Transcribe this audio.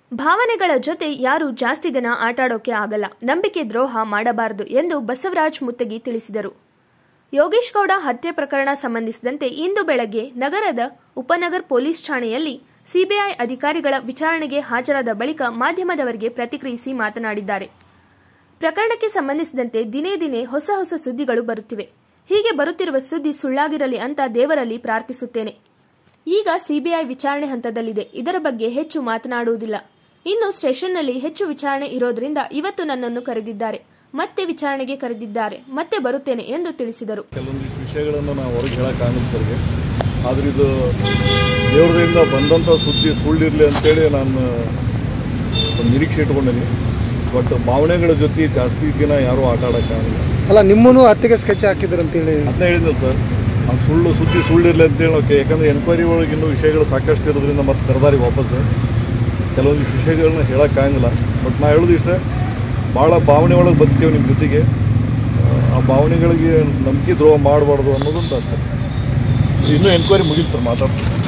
ಭಾವನೆಗಳ ಜೊತೆ ಯಾರು ಜಾಸ್ತಿ ದಿನ ಆಟಾಡೋಕೆ ಆಗಲ್ಲ ನಂಬಿಕೆ ದ್ರೋಹ ಮಾಡಬಾರದು ಎಂದು ಬಸವರಾಜ್ ಮುತ್ತಗಿ ತಿಳಿಸಿದರು ಯೋಗೇಶ್ ಗೌಡ ಹತ್ಯೆ ಪ್ರಕರಣ ಸಂಬಂಧಿಸಿದಂತೆ ಇಂದು ಬೆಳಗ್ಗೆ ನಗರದ ಉಪನಗರ್ ಪೊಲೀಸ್ ಠಾಣೆಯಲ್ಲಿ ಸಿಬಿಐ ಅಧಿಕಾರಿಗಳ ವಿಚಾರಣೆಗೆ ಹಾಜರಾದ ಬಳಿಕ ಮಾಧ್ಯಮದವರಿಗೆ ಪ್ರತಿಕ್ರಿಯಿಸಿ ಮಾತನಾಡಿದ್ದಾರೆ ಪ್ರಕರಣಕ್ಕೆ ಸಂಬಂಧಿಸಿದಂತೆ ದಿನೇ ದಿನೇ ಹೊಸ ಹೊಸ ಸುದ್ದಿಗಳು ಬರುತ್ತಿವೆ ಹೀಗೆ ಬರುತ್ತಿರುವ ಸುದ್ದಿ ಸುಳ್ಳಾಗಿರಲಿ ಅಂತ ದೇವರಲ್ಲಿ ಪ್ರಾರ್ಥಿಸುತ್ತೇನೆ ಈಗ ಸಿಬಿಐ ವಿಚಾರಣೆ ಹಂತದಲ್ಲಿದೆ ಇದರ ಬಗ್ಗೆ ಹೆಚ್ಚು ಮಾತನಾಡುವುದಿಲ್ಲ ಇನ್ನು ಸ್ಟೇಷನ್ನಲ್ಲಿ ಹೆಚ್ಚು ವಿಚಾರಣೆ ಇರೋದ್ರಿಂದ ಇವತ್ತು ನನ್ನನ್ನು ಕರೆದಿದ್ದಾರೆ ಮತ್ತೆ ವಿಚಾರಣೆಗೆ ಕರೆದಿದ್ದಾರೆ ಮತ್ತೆ ಬರುತ್ತೇನೆ ಎಂದು ತಿಳಿಸಿದರು ಕೆಲವೊಂದಿಷ್ಟು ವಿಷಯಗಳನ್ನು ನಾವು ಹೊರಗೆ ಹೇಳೋಕ್ಕಾಗಲ್ಲ ಸರ್ಗೆ ಆದ್ರೆ ಇದು ದೇವ್ರದಿಂದ ಬಂದಂಥ ಸುದ್ದಿ ಸುಳ್ಳಿರಲಿ ಅಂತೇಳಿ ನಾನು ಒಂದು ನಿರೀಕ್ಷೆ ಇಟ್ಕೊಂಡೀನಿ ಬಟ್ ಭಾವನೆಗಳ ಜೊತೆ ಜಾಸ್ತಿ ದಿನ ಯಾರೂ ಆಟ ಆಡೋಕ್ಕಾಗಲ್ಲ ಅಲ್ಲ ನಿಮ್ಮನ್ನು ಹತ್ಯೆಗೆ ಸ್ಕೆಚ್ ಹಾಕಿದ್ರು ಅಂತೇಳಿ ಅದನ್ನ ಹೇಳಿದ್ನಲ್ಲ ಸರ್ ನಾವು ಸುಳ್ಳು ಸುದ್ದಿ ಸುಳ್ಳಿರಲಿ ಅಂತೇಳಿ ಓಕೆ ಯಾಕಂದರೆ ಎನ್ಕ್ವೈರಿ ಒಳಗೆ ಇನ್ನೂ ವಿಷಯಗಳು ಸಾಕಷ್ಟು ಇರೋದ್ರಿಂದ ಮತ್ತೆ ಕರೆದಾರಿ ವಾಪಸ್ ಕೆಲವೊಂದಿಷ್ಟು ವಿಷಯಗಳನ್ನ ಹೇಳೋಕ್ಕಾಗಲ್ಲ ಬಟ್ ನಾ ಹೇಳೋದು ಇಷ್ಟೇ ಭಾಳ ಭಾವನೆ ಒಳಗೆ ಬದುಕ್ತೇವೆ ನಿಮ್ಮ ಜೊತೆಗೆ ಆ ಭಾವನೆಗಳಿಗೆ ನಂಬಿಕೆ ದ್ರೋಹ ಮಾಡಬಾರ್ದು ಅನ್ನೋದೊಂದು ಅಷ್ಟೇ ಇನ್ನೂ ಎನ್ಕ್ವೈರಿ ಮುಗಿತು ಸರ್ ಮಾತಾಡ್ತೀನಿ